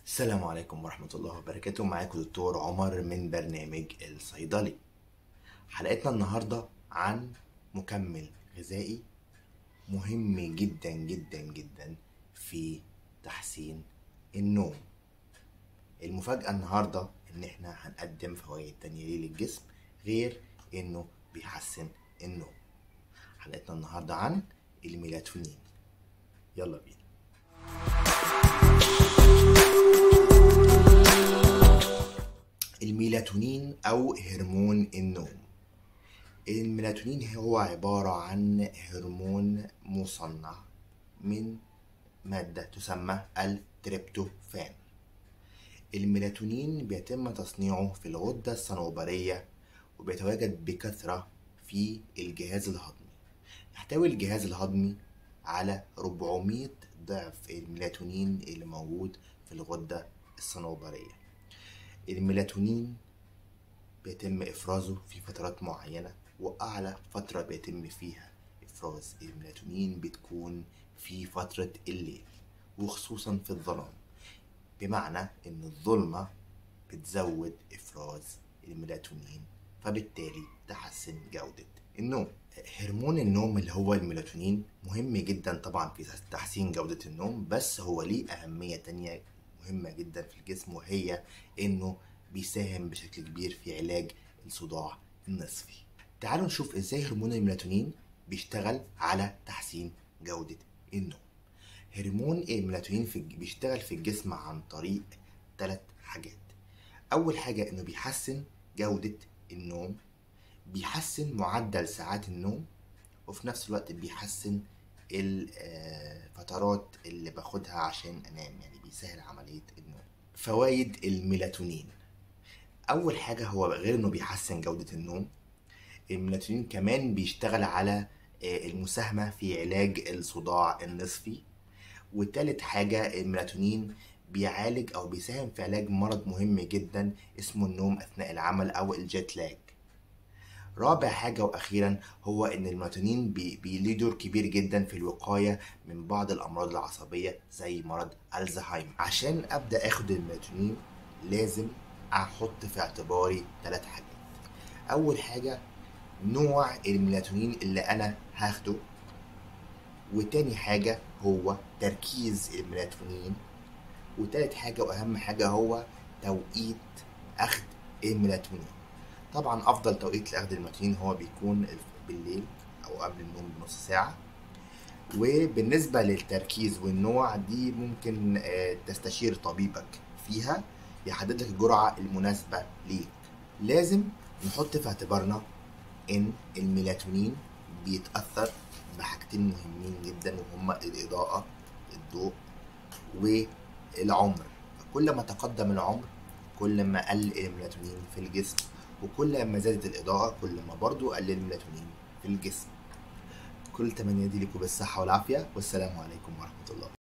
السلام عليكم ورحمة الله وبركاته معاكم دكتور عمر من برنامج الصيدلي حلقتنا النهاردة عن مكمل غذائي مهم جدا جدا جدا في تحسين النوم المفاجأة النهاردة ان احنا هنقدم فوائد تانية ليه للجسم غير انه بيحسن النوم حلقتنا النهاردة عن الميلاتونين يلا بينا الميلاتونين أو هرمون النوم الميلاتونين هو عبارة عن هرمون مصنع من مادة تسمى التريبتوفان الميلاتونين بيتم تصنيعه في الغدة الصنوبرية وبيتواجد بكثرة في الجهاز الهضمي يحتوي الجهاز الهضمي على 400 ضعف الميلاتونين اللي موجود في الغدة الصنوبرية الميلاتونين بيتم إفرازه في فترات معينة وأعلى فترة بيتم فيها إفراز الميلاتونين بتكون في فترة الليل وخصوصا في الظلام بمعنى إن الظلمة بتزود إفراز الميلاتونين فبالتالي تحسن جودة النوم هرمون النوم اللي هو الميلاتونين مهم جدا طبعا في تحسين جودة النوم بس هو ليه أهمية تانية مهمة جدا في الجسم وهي إنه بيساهم بشكل كبير في علاج الصداع النصفي تعالوا نشوف إزاي هرمون الميلاتونين بيشتغل على تحسين جودة النوم هرمون الميلاتونين في بيشتغل في الجسم عن طريق ثلاث حاجات أول حاجة إنه بيحسن جودة النوم بيحسن معدل ساعات النوم وفي نفس الوقت بيحسن الفترات اللي باخدها عشان انام يعني بيسهل عملية النوم فوائد الميلاتونين اول حاجة هو غير انه بيحسن جودة النوم الميلاتونين كمان بيشتغل على المساهمة في علاج الصداع النصفي وتالت حاجة الميلاتونين بيعالج او بيساهم في علاج مرض مهم جدا اسمه النوم اثناء العمل او الجيت لاج رابع حاجة وأخيرا هو إن الميلاتونين بي ليه دور كبير جدا في الوقاية من بعض الأمراض العصبية زي مرض الزهايمر عشان أبدأ أخد الميلاتونين لازم أحط في اعتباري ثلاث حاجات أول حاجة نوع الميلاتونين اللي أنا هاخده وتاني حاجة هو تركيز الميلاتونين وتالت حاجة وأهم حاجة هو توقيت أخذ الميلاتونين طبعا افضل توقيت لاخذ الميلاتونين هو بيكون بالليل او قبل النوم بنص ساعه وبالنسبه للتركيز والنوع دي ممكن تستشير طبيبك فيها يحدد لك الجرعه المناسبه ليك لازم نحط في اعتبارنا ان الميلاتونين بيتاثر بحاجتين مهمين جدا وهما الاضاءه الضوء والعمر كل ما تقدم العمر كل ما قل الميلاتونين في الجسم وكل ما زادت الإضاءة كل ما برضو قلل الميلاتونين في الجسم كل تمنياتي لكم بالصحة والعافية والسلام عليكم ورحمة الله